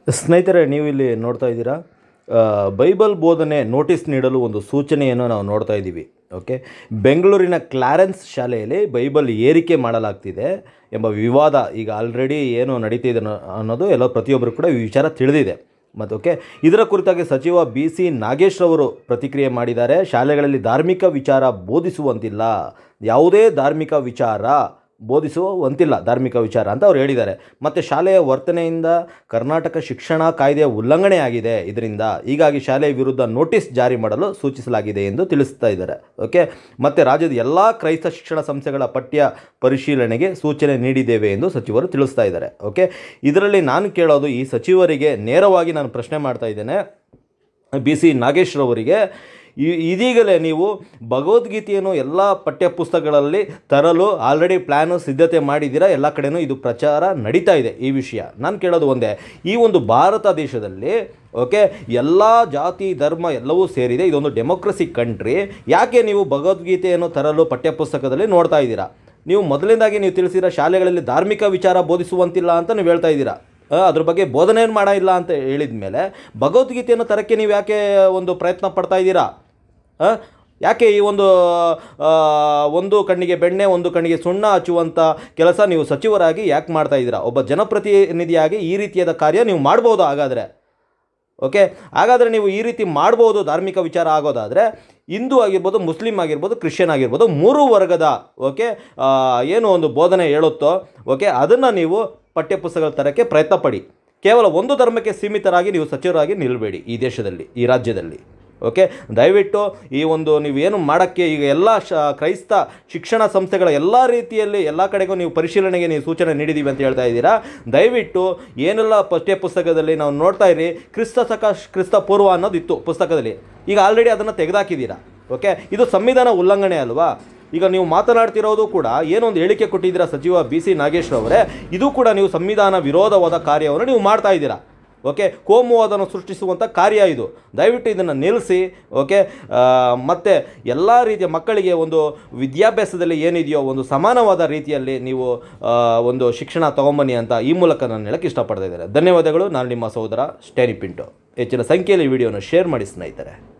ಸ್ನೇಹಿತರೆ ನೀವು ಇಲ್ಲಿ ನೋಡ್ತಾ ಇದ್ದೀರಾ ಆ, ಬೈಬಲ್ ಬೋಧನೆ ನೋಟಿಸ್ ನೀಡಲು ಒಂದು ಸೂಚನೆಯನ್ನು ನಾವು ನೋಡ್ತಾ ಇದ್ದೀವಿ ಓಕೆ ಬೆಂಗಳೂರಿನ ಕ್ಲಾರೆನ್ಸ್ ಶಾಲೆಯಲ್ಲಿ ಬೈಬಲ್ ಏರಿಕೆ ಮಾಡಲಾಗ್ತಿದೆ ಎಂಬ ವಿವಾದ ಈಗ ಆಲ್ರೆಡಿ ಏನು ನಡೀತಿದೆ ಅನ್ನೋ- ಅನ್ನೋದು ಎಲ್ಲ ಪ್ರತಿಯೊಬ್ಬರು ಕೂಡ ಈ ವಿಚಾರ ತಿಳಿದಿದೆ ಮತ್ತು ಓಕೆ ಇದರ ಕುರಿತಾಗಿ ಸಚಿವ ಬಿ ಸಿ ನಾಗೇಶ್ ಅವರು ಪ್ರತಿಕ್ರಿಯೆ ಮಾಡಿದ್ದಾರೆ ಶಾಲೆಗಳಲ್ಲಿ ಧಾರ್ಮಿಕ ವಿಚಾರ ಬೋಧಿಸುವಂತಿಲ್ಲ ಯಾವುದೇ ಧಾರ್ಮಿಕ ವಿಚಾರ ಬೋಧಿಸುವಂತಿಲ್ಲ ಧಾರ್ಮಿಕ ವಿಚಾರ ಅಂತ ಅವ್ರು ಹೇಳಿದ್ದಾರೆ ಮತ್ತು ಶಾಲೆಯ ವರ್ತನೆಯಿಂದ ಕರ್ನಾಟಕ ಶಿಕ್ಷಣ ಕಾಯ್ದೆಯ ಉಲ್ಲಂಘನೆ ಆಗಿದೆ ಇದರಿಂದ ಹೀಗಾಗಿ ಶಾಲೆಯ ವಿರುದ್ಧ ನೋಟಿಸ್ ಜಾರಿ ಮಾಡಲು ಸೂಚಿಸಲಾಗಿದೆ ಎಂದು ತಿಳಿಸ್ತಾ ಇದ್ದಾರೆ ಓಕೆ ಮತ್ತು ರಾಜ್ಯದ ಎಲ್ಲ ಕ್ರೈಸ್ತ ಶಿಕ್ಷಣ ಸಂಸ್ಥೆಗಳ ಪಠ್ಯ ಪರಿಶೀಲನೆಗೆ ಸೂಚನೆ ನೀಡಿದ್ದೇವೆ ಎಂದು ಸಚಿವರು ತಿಳಿಸ್ತಾ ಇದ್ದಾರೆ ಓಕೆ ಇದರಲ್ಲಿ ನಾನು ಕೇಳೋದು ಈ ಸಚಿವರಿಗೆ ನೇರವಾಗಿ ನಾನು ಪ್ರಶ್ನೆ ಮಾಡ್ತಾ ಇದ್ದೇನೆ ಬಿ ಸಿ ನಾಗೇಶ್ರವರಿಗೆ ಈ ಇದೀಗಲೇ ನೀವು ಭಗವದ್ಗೀತೆಯನ್ನು ಎಲ್ಲ ಪಠ್ಯಪುಸ್ತಕಗಳಲ್ಲಿ ತರಲು ಆಲ್ರೆಡಿ ಪ್ಲ್ಯಾನು ಸಿದ್ಧತೆ ಮಾಡಿದ್ದೀರಾ ಎಲ್ಲ ಕಡೆನೂ ಇದು ಪ್ರಚಾರ ನಡೀತಾ ಇದೆ ಈ ವಿಷಯ ನಾನು ಕೇಳೋದು ಒಂದೇ ಈ ಒಂದು ಭಾರತ ದೇಶದಲ್ಲಿ ಓಕೆ ಎಲ್ಲ ಜಾತಿ ಧರ್ಮ ಎಲ್ಲವೂ ಸೇರಿದೆ ಇದೊಂದು ಡೆಮೋಕ್ರಸಿ ಕಂಟ್ರಿ ಯಾಕೆ ನೀವು ಭಗವದ್ಗೀತೆಯನ್ನು ತರಲು ಪಠ್ಯಪುಸ್ತಕದಲ್ಲಿ ನೋಡ್ತಾ ಇದ್ದೀರಾ ನೀವು ಮೊದಲಿಂದಾಗಿ ನೀವು ತಿಳಿಸಿರೋ ಶಾಲೆಗಳಲ್ಲಿ ಧಾರ್ಮಿಕ ವಿಚಾರ ಬೋಧಿಸುವಂತಿಲ್ಲ ಅಂತ ನೀವು ಹೇಳ್ತಾ ಇದ್ದೀರಾ ಆ, ಅದ್ರ ಬಗ್ಗೆ ಬೋಧನೆಯನ್ನು ಮಾಡಿಲ್ಲ ಅಂತ ಹೇಳಿದ ಮೇಲೆ ಭಗವದ್ಗೀತೆಯನ್ನು ತರಕ್ಕೆ ನೀವು ಯಾಕೆ ಒಂದು ಪ್ರಯತ್ನ ಪಡ್ತಾ ಇದ್ದೀರಾ ಆ? ಯಾಕೆ ಈ ಒಂದು ಆ, ಒಂದು ಕಣ್ಣಿಗೆ ಬೆಣ್ಣೆ ಒಂದು ಕಣ್ಣಿಗೆ ಸುಣ್ಣ ಹಚ್ಚುವಂಥ ಕೆಲಸ ನೀವು ಸಚಿವರಾಗಿ ಯಾಕೆ ಮಾಡ್ತಾ ಇದ್ದೀರಾ ಒಬ್ಬ ಜನಪ್ರತಿನಿಧಿಯಾಗಿ ಈ ರೀತಿಯಾದ ಕಾರ್ಯ ನೀವು ಮಾಡ್ಬೋದು ಹಾಗಾದರೆ ಓಕೆ ಹಾಗಾದರೆ ನೀವು ಈ ರೀತಿ ಮಾಡ್ಬೋದು ಧಾರ್ಮಿಕ ವಿಚಾರ ಆಗೋದಾದರೆ ಹಿಂದೂ ಆಗಿರ್ಬೋದು ಮುಸ್ಲಿಂ ಆಗಿರ್ಬೋದು ಕ್ರಿಶ್ಚಿಯನ್ ಆಗಿರ್ಬೋದು ಮೂರು ವರ್ಗದ ಓಕೆ ಆ, ಏನು ಒಂದು ಬೋಧನೆ ಹೇಳುತ್ತೋ ಓಕೆ ಅದನ್ನು ನೀವು ಪಠ್ಯಪುಸ್ತಕಗಳ ತರಕ್ಕೆ ಪ್ರಯತ್ನ ಪಡಿ ಕೇವಲ ಒಂದು ಧರ್ಮಕ್ಕೆ ಸೀಮಿತರಾಗಿ ನೀವು ಸಚಿವರಾಗಿ ನಿಲ್ಲಬೇಡಿ ಈ ದೇಶದಲ್ಲಿ ಈ ರಾಜ್ಯದಲ್ಲಿ ಓಕೆ ದಯವಿಟ್ಟು ಈ ಒಂದು ನೀವೇನು ಮಾಡೋಕ್ಕೆ ಈಗ ಎಲ್ಲ ಶ ಕ್ರೈಸ್ತ ಶಿಕ್ಷಣ ಸಂಸ್ಥೆಗಳ ಎಲ್ಲ ರೀತಿಯಲ್ಲಿ ಎಲ್ಲ ಕಡೆಗೂ ನೀವು ಪರಿಶೀಲನೆಗೆ ನೀವು ಸೂಚನೆ ನೀಡಿದ್ದೀವಿ ಅಂತ ಹೇಳ್ತಾ ಇದ್ದೀರಾ ದಯವಿಟ್ಟು ಏನೆಲ್ಲ ಪಠ್ಯ ಪುಸ್ತಕದಲ್ಲಿ ನಾವು ನೋಡ್ತಾ ಇರಿ ಕ್ರಿಸ್ತ ಸಕ ಕ್ರಿಸ್ತ ಪೂರ್ವ ಅನ್ನೋದು ಇತ್ತು ಪುಸ್ತಕದಲ್ಲಿ ಈಗ ಆಲ್ರೆಡಿ ಅದನ್ನು ತೆಗೆದಾಕಿದ್ದೀರಾ ಓಕೆ ಇದು ಸಂವಿಧಾನ ಉಲ್ಲಂಘನೆ ಅಲ್ವಾ ಈಗ ನೀವು ಮಾತನಾಡ್ತಿರೋದು ಕೂಡ ಏನೊಂದು ಹೇಳಿಕೆ ಕೊಟ್ಟಿದ್ದೀರಾ ಸಚಿವ ಬಿ ಸಿ ನಾಗೇಶ್ವರವರೇ ಇದು ಕೂಡ ನೀವು ಸಂವಿಧಾನ ವಿರೋಧವಾದ ಕಾರ್ಯವನ್ನು ನೀವು ಮಾಡ್ತಾ ಇದ್ದೀರಾ ಓಕೆ ಕೋಮುವಾದನ ಸೃಷ್ಟಿಸುವಂಥ ಕಾರ್ಯ ಇದು ದಯವಿಟ್ಟು ಇದನ್ನು ನಿಲ್ಲಿಸಿ ಓಕೆ ಆ, ಮತ್ತೆ ಎಲ್ಲ ರೀತಿಯ ಮಕ್ಕಳಿಗೆ ಒಂದು ವಿದ್ಯಾಭ್ಯಾಸದಲ್ಲಿ ಏನಿದೆಯೋ ಒಂದು ಸಮಾನವಾದ ರೀತಿಯಲ್ಲಿ ನೀವು ಆ, ಒಂದು ಶಿಕ್ಷಣ ತಗೊಂಬನ್ನಿ ಅಂತ ಈ ಮೂಲಕ ನಾನು ಹೇಳಕ್ಕೆ ಇಷ್ಟಪಡ್ತಾ ಇದ್ದಾರೆ ಧನ್ಯವಾದಗಳು ನಾನು ನಿಮ್ಮ ಸಹೋದರ ಸ್ಟೇನಿ ಪಿಂಟೋ ಹೆಚ್ಚಿನ ಸಂಖ್ಯೆಯಲ್ಲಿ ಈ ವಿಡಿಯೋನ ಶೇರ್ ಮಾಡಿ ಸ್ನೇಹಿತರೆ